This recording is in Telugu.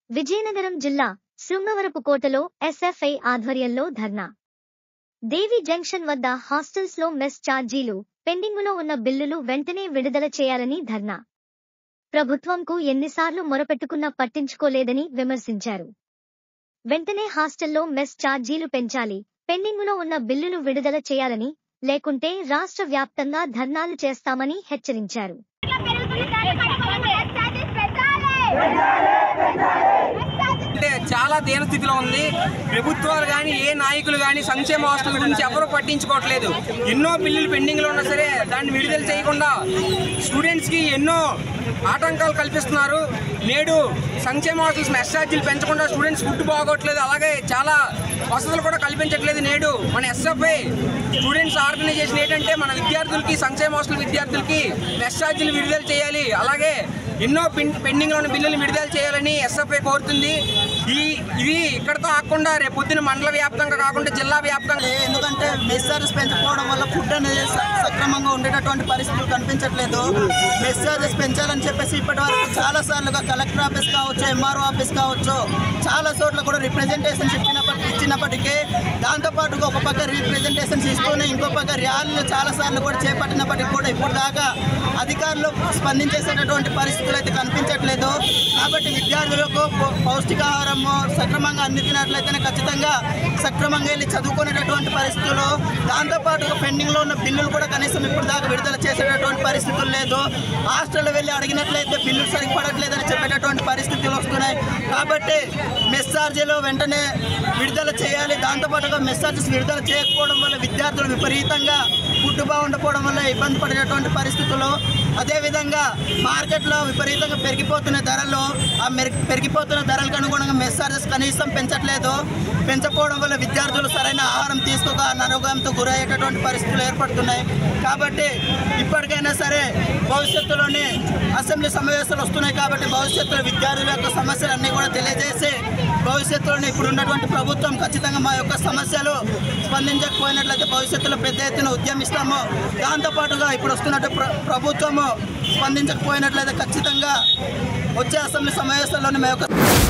విజయనగరం జిల్లా శృంగవరపుకోటలో ఎస్ఎఫ్ఐ ఆధ్వర్యంలో ధర్నా దేవి జంక్షన్ వద్ద హాస్టల్స్ లో మెస్ ఛార్జీలు పెండింగులో ఉన్న బిల్లులు వెంటనే విడుదల చేయాలని ధర్నా ప్రభుత్వంకు ఎన్నిసార్లు మొరపెట్టుకున్నా పట్టించుకోలేదని విమర్శించారు వెంటనే హాస్టల్లో మెస్ ఛార్జీలు పెంచాలి పెండింగులో ఉన్న బిల్లులు విడుదల చేయాలని లేకుంటే రాష్ట్ర వ్యాప్తంగా ధర్నాలు చేస్తామని హెచ్చరించారు అంటే చాలా దీన స్థితిలో ఉంది ప్రభుత్వాలు కానీ ఏ నాయకులు కానీ సంక్షేమ హాస్టల్ గురించి ఎవరూ పట్టించుకోవట్లేదు ఎన్నో బిల్లులు పెండింగ్లో ఉన్నా సరే దాన్ని విడుదల చేయకుండా స్టూడెంట్స్కి ఎన్నో ఆటంకాలు కల్పిస్తున్నారు నేడు సంక్షేమ హాస్టల్స్ మెస్ ఛార్జీలు పెంచకుండా స్టూడెంట్స్ ఫుడ్ బాగోట్లేదు అలాగే చాలా వసతులు కూడా కల్పించట్లేదు నేడు మన ఎస్ఎఫ్ఐ స్టూడెంట్స్ ఆర్గనైజేషన్ ఏంటంటే మన విద్యార్థులకి సంక్షేమ హాస్టల్ విద్యార్థులకి మెస్ ఛార్జీలు విడుదల చేయాలి అలాగే ఎన్నో పెండింగ్ లోని బిల్లులు విడుదల చేయాలని ఎస్ఎఫ్ఐ కోరుతుంది ఈ ఇది ఇక్కడతో ఆకుండా రేపు పొద్దున మండల వ్యాప్తంగా కాకుండా జిల్లా వ్యాప్తంగా ఎందుకంటే మెస్సార్జెస్ పెంచుకోవడం వల్ల ఫుడ్ అనేది స- సక్రమంగా ఉండేటటువంటి పరిస్థితులు కనిపించట్లేదు మెస్సార్జెస్ పెంచాలని చెప్పేసి ఇప్పటి వరకు చాలా సార్లుగా కలెక్టర్ ఆఫీస్ కావచ్చు ఎంఆర్ఓ ఆఫీస్ కావచ్చు చాలా చోట్ల కూడా రిప్రజెంటేషన్ చెప్పినప్పటికీ ఇచ్చినప్పటికీ దాంతోపాటుగా ఒక పక్క రిప్రజెంటేషన్స్ ఇస్తూనే ఇంకో పక్క ర్యాలీలు చాలా సార్లు కూడా చేపట్టినప్పటికీ కూడా ఇప్పుడు దాకా అధికారులు స్పందించేసేటటువంటి పరిస్థితులు అయితే కనిపించట్లేదు కాబట్టి విద్యార్థులకు పౌ- పౌష్టికాహారము సక్రమంగా అందించినట్లయితేనే ఖచ్చితంగా సక్రమంగా వెళ్ళి చదువుకునేటటువంటి పరిస్థితులు దాంతోపాటు పెండింగ్లో ఉన్న బిల్లులు కూడా కనీసం ఇప్పుడు దాకా విడుదల చేసేటటువంటి పరిస్థితులు లేదు హాస్టల్లో వెళ్ళి అడిగినట్లయితే బిల్లులు సరిపడట్లేదని చెప్పేటటువంటి పరిస్థితులు వస్తున్నాయి కాబట్టి మెస్ ఛార్జీలు వెంటనే విడుదల చేయాలి దాంతోపాటుగా మెస్ ఛార్జెస్ విడుదల చేయకపోవడం వల్ల విద్యార్థులు విపరీతంగా ఫుడ్ బాగుండకపోవడం వల్ల ఇబ్బంది పడేటటువంటి పరిస్థితులు అదేవిధంగా మార్కెట్లో విపరీతంగా పెరిగిపోతున్న ధరలు ఆ మెరి పెరిగిపోతున్న ధరలకు అనుగుణంగా మెస్ ఛార్జెస్ కనీసం పెంచట్లేదు పెంచకపోవడం వల్ల విద్యార్థులు సరైన ఆహారం తీసుకోక అనారోగ్యంతో గురయ్యేటటువంటి పరిస్థితులు ఏర్పడుతున్నాయి కాబట్టి ఇప్పటికైనా సరే భవిష్యత్తులోని అసెంబ్లీ సమావేశాలు వస్తున్నాయి కాబట్టి భవిష్యత్తులో విద్యార్థుల యొక్క సమస్యలన్నీ కూడా తెలియజేసి భవిష్యత్తులోని ఇప్పుడు ఉన్నటువంటి ప్రభుత్వం ఖచ్చితంగా మా యొక్క సమస్యలు స్పందించకపోయినట్లయితే భవిష్యత్తులో పెద్ద ఎత్తున ఉద్యమిస్తాము దాంతోపాటుగా ఇప్పుడు వస్తున్నట్టు ప్ర ప్రభుత్వము స్పందించకపోయినట్లయితే ఖచ్చితంగా వచ్చే అసెంబ్లీ సమావేశాల్లోని మా యొక్క